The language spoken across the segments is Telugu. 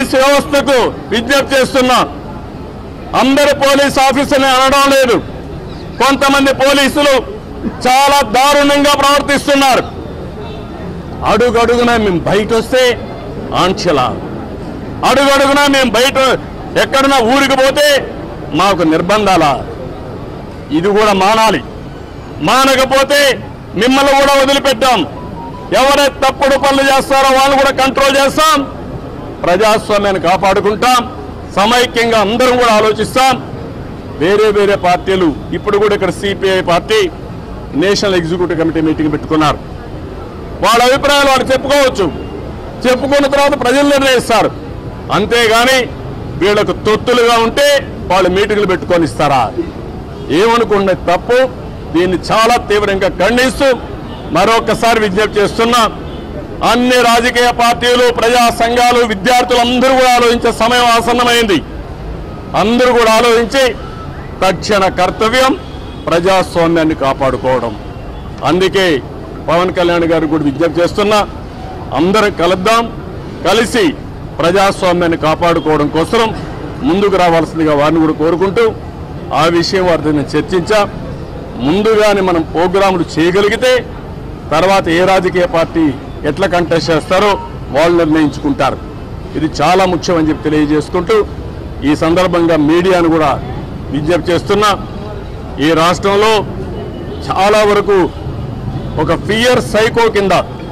పోలీస్ వ్యవస్థకు విజ్ఞప్తి చేస్తున్నా అందరు పోలీస్ ఆఫీసర్ని అనడం లేదు కొంతమంది పోలీసులు చాలా దారుణంగా ప్రవర్తిస్తున్నారు అడుగడుగునా మేము బయట వస్తే ఆంక్షల అడుగడుగునా మేము బయట ఎక్కడన్నా ఊరికి పోతే మాకు నిర్బంధాలా ఇది కూడా మానాలి మానకపోతే మిమ్మల్ని కూడా వదిలిపెట్టాం ఎవరైతే తప్పుడు పనులు చేస్తారో వాళ్ళు కూడా కంట్రోల్ చేస్తాం ప్రజాస్వామ్యాన్ని కాపాడుకుంటాం సమైక్యంగా అందరం కూడా ఆలోచిస్తాం వేరే వేరే పార్టీలు ఇప్పుడు కూడా ఇక్కడ CPI party national executive committee meeting పెట్టుకున్నారు వాళ్ళ అభిప్రాయాలు వాళ్ళు చెప్పుకోవచ్చు చెప్పుకున్న తర్వాత ప్రజలు నిర్ణయిస్తారు అంతేగాని వీళ్ళకు తొత్తులుగా ఉంటే వాళ్ళు మీటింగ్లు పెట్టుకొని ఇస్తారా ఏమనుకున్న తప్పు దీన్ని చాలా తీవ్రంగా ఖండిస్తూ మరొకసారి విజ్ఞప్తి చేస్తున్నా అన్ని రాజకీయ పార్టీలు ప్రజా సంఘాలు విద్యార్థులు అందరూ కూడా ఆలోచించే సమయం ఆసన్నమైంది అందరూ కూడా ఆలోచించి తక్షణ కర్తవ్యం ప్రజాస్వామ్యాన్ని కాపాడుకోవడం అందుకే పవన్ కళ్యాణ్ గారు కూడా విజ్ఞప్తి చేస్తున్నా అందరం కలుద్దాం కలిసి ప్రజాస్వామ్యాన్ని కాపాడుకోవడం కోసం ముందుకు రావాల్సిందిగా వారిని కూడా కోరుకుంటూ ఆ విషయం వారితో నేను చర్చించా ముందుగానే మనం ప్రోగ్రాములు చేయగలిగితే తర్వాత ఏ రాజకీయ పార్టీ ఎట్లా కంటెస్ట్ చేస్తారో వాళ్ళు నిర్ణయించుకుంటారు ఇది చాలా ముఖ్యమని చెప్పి తెలియజేసుకుంటూ ఈ సందర్భంగా మీడియాను కూడా విజ్ఞప్తి చేస్తున్నా ఈ రాష్ట్రంలో చాలా వరకు ఒక ఫియర్ సైకో కింద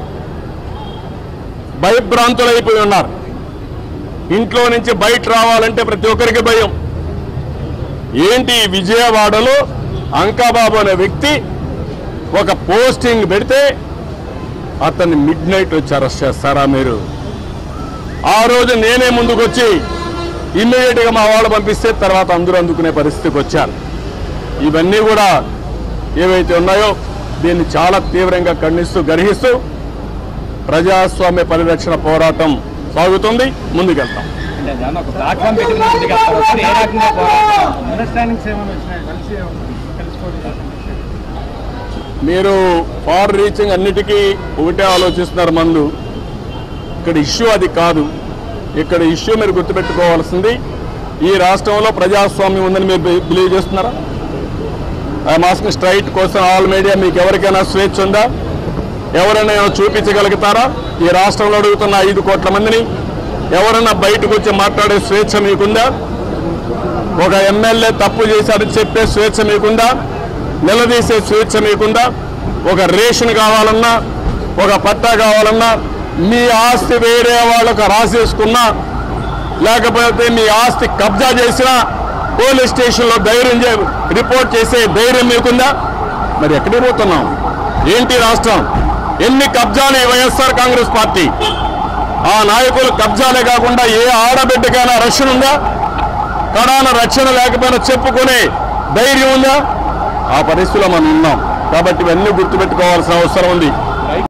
భయభ్రాంతులైపోయి ఉన్నారు ఇంట్లో నుంచి బయట రావాలంటే ప్రతి ఒక్కరికి భయం ఏంటి ఈ విజయవాడలో అంకాబాబు అనే వ్యక్తి ఒక పోస్టింగ్ పెడితే అతన్ని మిడ్ నైట్ వచ్చి అరెస్ట్ చేస్తారా మీరు ఆ రోజు నేనే ముందుకు వచ్చి ఇమ్మీడియట్ గా మా వాళ్ళు పంపిస్తే తర్వాత అందరూ అందుకునే పరిస్థితికి వచ్చారు ఇవన్నీ కూడా ఏవైతే ఉన్నాయో దీన్ని చాలా తీవ్రంగా ఖండిస్తూ గర్హిస్తూ ప్రజాస్వామ్య పరిరక్షణ పోరాటం సాగుతుంది ముందుకెళ్తాం అంటే దాన్ని ఒక ప్లాట్ఫామ్ పెట్టి ముందుకు వెళ్తారు సార్ ఏ రకంగా పోరాడతారు? అండర్స్టాండింగ్స్ ఏమైనా వచ్చినాయి కలిసి కలిసిపోవడం మీరు ఫార్ రీచింగ్ అన్నిటికీ ఒకటే ఆలోచిస్తున్నారు మందు ఇక్కడ ఇష్యూ అది కాదు ఇక్కడ ఇష్యూ మీరు గుర్తుపెట్టుకోవాల్సింది ఈ రాష్ట్రంలో ప్రజాస్వామ్యం ఉందని మీరు బి- బిలీవ్ చేస్తున్నారా ఐ మాస్క్ స్ట్రైట్ కోసం ఆల్ మీడియా మీకు ఎవరికైనా స్వేచ్ఛ ఉందా ఎవరైనా చూపించగలుగుతారా ఈ రాష్ట్రంలో అడుగుతున్న ఐదు కోట్ల మందిని ఎవరైనా బయటకు వచ్చి మాట్లాడే స్వేచ్ఛ మీకుందా ఒక ఎమ్మెల్యే తప్పు చేశారని చెప్పే స్వేచ్ఛ మీకుందా నిలదీసే స్వేచ్ఛ మీకుందా ఒక రేషన్ కావాలన్నా ఒక పట్టా కావాలన్నా మీ ఆస్తి వేరే వాళ్ళకు రాసేసుకున్నా లేకపోతే మీ ఆస్తి కబ్జా చేసినా పోలీస్ స్టేషన్లో ధైర్యం చే రిపోర్ట్ చేసే ధైర్యం మీకుందా మరి ఎక్కడికి పోతున్నాం ఏంటి రాష్ట్రం ఎన్ని కబ్జాలు ఈ వైఎస్ఆర్ కాంగ్రెస్ పార్టీ ఆ నాయకులు కబ్జాలే కాకుండా ఏ ఆడబిడ్డకైనా రక్షణ ఉందా కడాన రక్షణ లేకపోయినా చెప్పుకునే ధైర్యం ఉందా ఆ పరిస్థితిలో మనం ఉన్నాం కాబట్టి ఇవన్నీ గుర్తుపెట్టుకోవాల్సిన అవసరం ఉంది